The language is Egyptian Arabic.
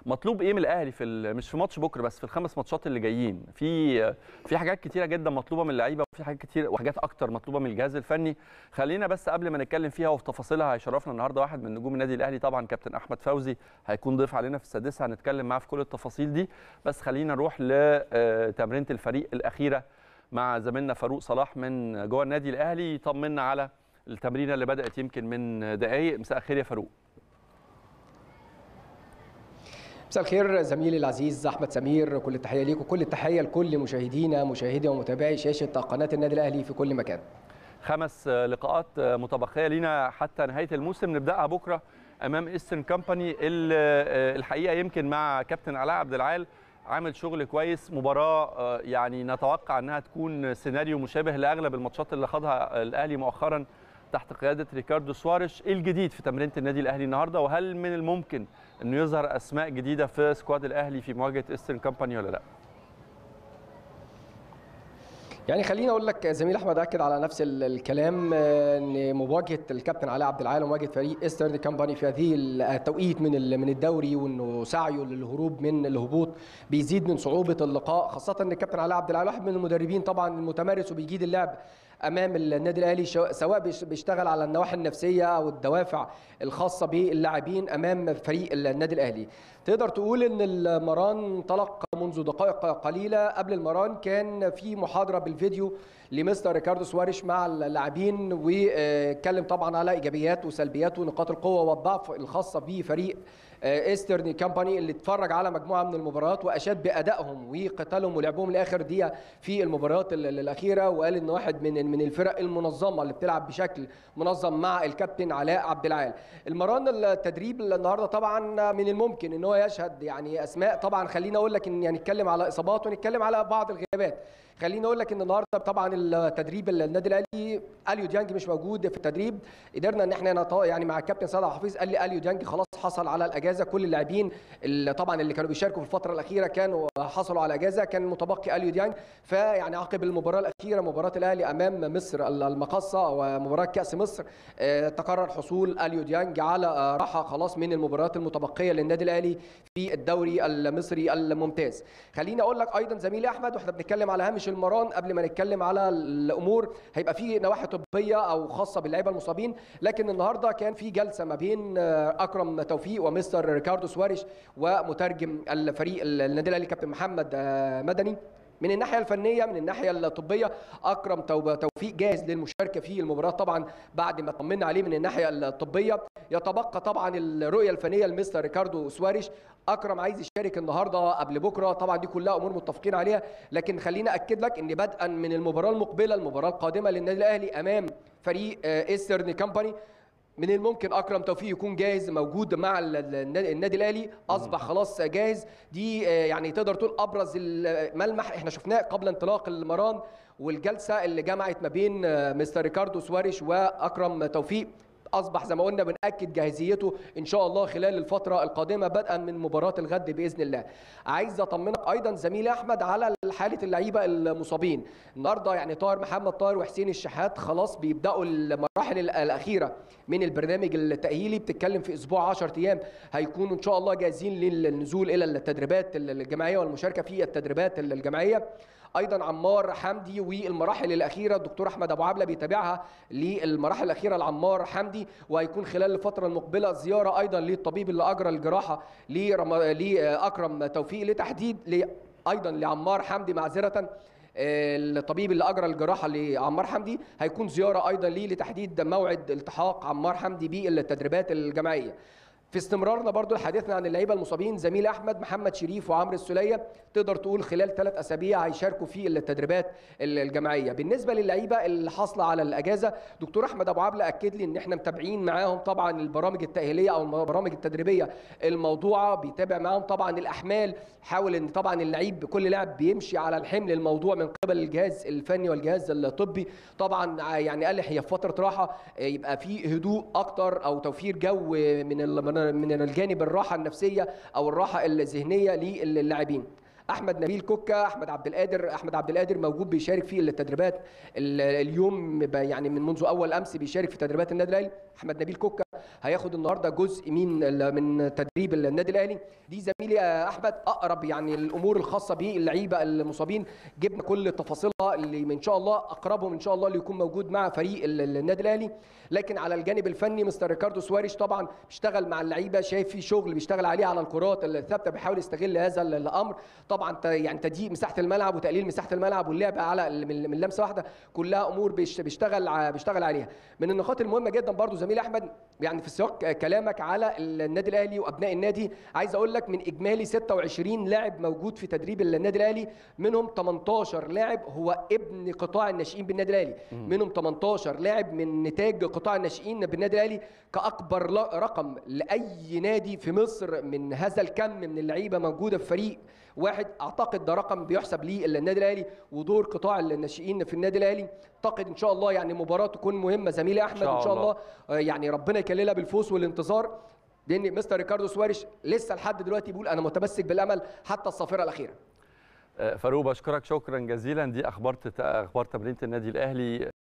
مطلوب ايه من الاهلي في ال- مش في ماتش بكره بس في الخمس ماتشات اللي جايين في في حاجات كتيره جدا مطلوبه من اللعيبه وفي حاجات كتير وحاجات اكتر مطلوبه من الجهاز الفني خلينا بس قبل ما نتكلم فيها وفي تفاصيلها هيشرفنا النهارده واحد من نجوم النادي الاهلي طبعا كابتن احمد فوزي هيكون ضيف علينا في السادسه هنتكلم معاه في كل التفاصيل دي بس خلينا نروح لتمرينه الفريق الاخيره مع زميلنا فاروق صلاح من جوه النادي الاهلي يطمنا على التمرينه اللي بدات يمكن من دقائق مساء الخير يا فاروق مساء الخير زميلي العزيز احمد سمير كل التحيه ليك وكل التحيه لكل مشاهدينا مشاهدي ومتابعي شاشه قناه النادي الاهلي في كل مكان خمس لقاءات متبقيه لينا حتى نهايه الموسم نبداها بكره امام ايسترن كومباني الحقيقه يمكن مع كابتن علاء عبد العال عامل شغل كويس مباراه يعني نتوقع انها تكون سيناريو مشابه لاغلب الماتشات اللي خاضها الاهلي مؤخرا تحت قياده ريكاردو سواريش ايه الجديد في تمرينه النادي الاهلي النهارده وهل من الممكن انه يظهر اسماء جديده في سكواد الاهلي في مواجهه ايسترن كومباني ولا لا يعني خليني اقول لك زميل احمد اكد على نفس الكلام ان مواجهه الكابتن علاء عبد العال ومواجهه فريق ايسترن كامباني في هذه التوقيت من من الدوري وانه سعيه للهروب من الهبوط بيزيد من صعوبه اللقاء خاصه ان الكابتن علاء عبد العال واحد من المدربين طبعا المتمرس وبيجيد اللعب امام النادي الاهلي سواء بيشتغل على النواحي النفسيه او الدوافع الخاصه باللاعبين امام فريق النادي الاهلي تقدر تقول ان المران انطلق منذ دقائق قليله قبل المران كان في محاضره بالفيديو لمستر ريكاردو سواريش مع اللاعبين واتكلم طبعا على ايجابيات وسلبيات ونقاط القوه والضعف الخاصه بفريق ايسترن كامباني اللي اتفرج على مجموعه من المباريات واشاد بادائهم وقتالهم ولعبهم لاخر دقيقه في المباريات الاخيره وقال ان واحد من من الفرق المنظمه اللي بتلعب بشكل منظم مع الكابتن علاء عبد العال المران التدريب النهارده طبعا من الممكن ان هو يشهد يعني اسماء طبعا خليني اقول لك ان يعني نتكلم على اصابات ونتكلم على بعض الغيابات خليني اقول لك ان النهارده طبعا التدريب النادي الاهلي اليو ديانج مش موجود في التدريب قدرنا ان احنا نط... يعني مع الكابتن سعد حفيظ قال لي اليو ديانج خلاص حصل على الاجازه كل اللاعبين اللي طبعا اللي كانوا بيشاركوا في الفتره الاخيره كانوا حصلوا على اجازه كان متبقي اليو ديانج فيعني عقب المباراه الاخيره مباراه الاهلي امام مصر المقصه ومباراه كاس مصر تقرر حصول اليو ديانج على راحه خلاص من المباريات المتبقيه للنادي الاهلي في الدوري المصري الممتاز خليني اقول لك ايضا زميلي احمد واحنا بنتكلم على هامش المران قبل ما نتكلم على الامور هيبقى في نواحي طبيه او خاصه باللعيبه المصابين لكن النهارده كان في جلسه ما بين اكرم توفيق ومستر ريكاردو سواريش ومترجم الفريق النادي الاهلي كابتن محمد مدني من الناحيه الفنيه من الناحيه الطبيه اكرم توفيق جاهز للمشاركه في المباراه طبعا بعد ما طمنا عليه من الناحيه الطبيه يتبقى طبعا الرؤيه الفنيه لمستر ريكاردو سواريش اكرم عايز يشارك النهارده قبل بكره طبعا دي كلها امور متفقين عليها لكن خلينا اكد لك ان بدءا من المباراه المقبله المباراه القادمه للنادي الاهلي امام فريق ايسترن كامباني من الممكن اكرم توفيق يكون جاهز موجود مع النادي الاهلي اصبح خلاص جاهز دي يعني تقدر تقول ابرز الملمح احنا شفناه قبل انطلاق المران والجلسه اللي جمعت ما بين مستر ريكاردو سواريش واكرم توفيق اصبح زي ما قلنا بناكد جاهزيته ان شاء الله خلال الفتره القادمه بدءا من مباراه الغد باذن الله عايز اطمنك ايضا زميلي احمد على حاله اللعيبه المصابين النهارده يعني طاهر محمد طاهر وحسين الشحات خلاص بيبداوا المراحل الاخيره من البرنامج التاهيلي بتتكلم في اسبوع 10 ايام هيكونوا ان شاء الله جاهزين للنزول الى التدريبات الجماعيه والمشاركه في التدريبات الجماعيه ايضا عمار حمدي والمراحل الاخيره الدكتور احمد ابو عبله بيتابعها للمراحل الاخيره لعمار حمدي وهيكون خلال الفتره المقبله زياره ايضا للطبيب اللي اجرى الجراحه لاكرم توفيق لتحديد ايضا لعمار حمدي معذره الطبيب اللي اجرى الجراحه لعمار حمدي هيكون زياره ايضا ليه لتحديد موعد التحاق عمار حمدي بالتدريبات الجماعيه في استمرارنا برضو لحديثنا عن اللعيبه المصابين زميل احمد محمد شريف وعمرو السوليه تقدر تقول خلال ثلاث اسابيع هيشاركوا في التدريبات الجماعيه بالنسبه للعيبه اللي حاصله على الاجازه دكتور احمد ابو عبله اكد لي ان احنا متابعين معاهم طبعا البرامج التاهيليه او البرامج التدريبيه الموضوعه بيتابع معاهم طبعا الاحمال حاول ان طبعا اللعيب بكل لاعب بيمشي على الحمل الموضوع من قبل الجهاز الفني والجهاز الطبي طبعا يعني قال هي في فتره راحه يبقى في هدوء اكتر او توفير جو من من الجانب الراحه النفسيه او الراحه الذهنيه للاعبين احمد نبيل كوكا احمد عبد القادر احمد عبد القادر موجود بيشارك في التدريبات ال- اليوم ب- يعني من منذ اول امس بيشارك في تدريبات النادي الاهلي احمد نبيل كوكا هياخد النهارده جزء من ال- من تدريب النادي الاهلي دي زميلي يا احمد اقرب يعني الامور الخاصه باللعيبه المصابين جبنا كل تفاصيلها اللي ان شاء الله اقربهم ان شاء الله اللي يكون موجود مع فريق ال- ال- النادي الاهلي لكن على الجانب الفني مستر ريكاردو سواريش طبعا بيشتغل مع اللعيبه شايف في شغل بيشتغل عليه على الكرات الثابته بيحاول يستغل هذا ال- الامر طبعا ت- يعني تضييق مساحه الملعب وتقليل مساحه الملعب واللعب على ال- من من لمسه واحده كلها امور بيش- بيشتغل ع- بيشتغل عليها من النقاط المهمه جدا برضو زميلي احمد يعني في سياق كلامك على النادي الاهلي وابناء النادي عايز اقول لك من اجمالي 26 لاعب موجود في تدريب النادي الاهلي منهم 18 لاعب هو ابن قطاع الناشئين بالنادي الاهلي منهم 18 لاعب من نتاج قطاع الناشئين بالنادي الاهلي كاكبر ل- رقم لاي نادي في مصر من هذا الكم من اللعيبه موجوده في فريق واحد اعتقد ده رقم بيحسب ليه النادي الاهلي ودور قطاع الناشئين في النادي الاهلي اعتقد ان شاء الله يعني مباراه تكون مهمه زميلي احمد شاء ان شاء الله. الله آه، يعني ربنا يكللها بالفوز والانتصار لان مستر ريكاردو سواريش لسه لحد دلوقتي بيقول انا متمسك بالامل حتى الصافره الاخيره آه، فاروق بشكرك شكرا جزيلا دي اخبار تت- اخبار تمرينه النادي الاهلي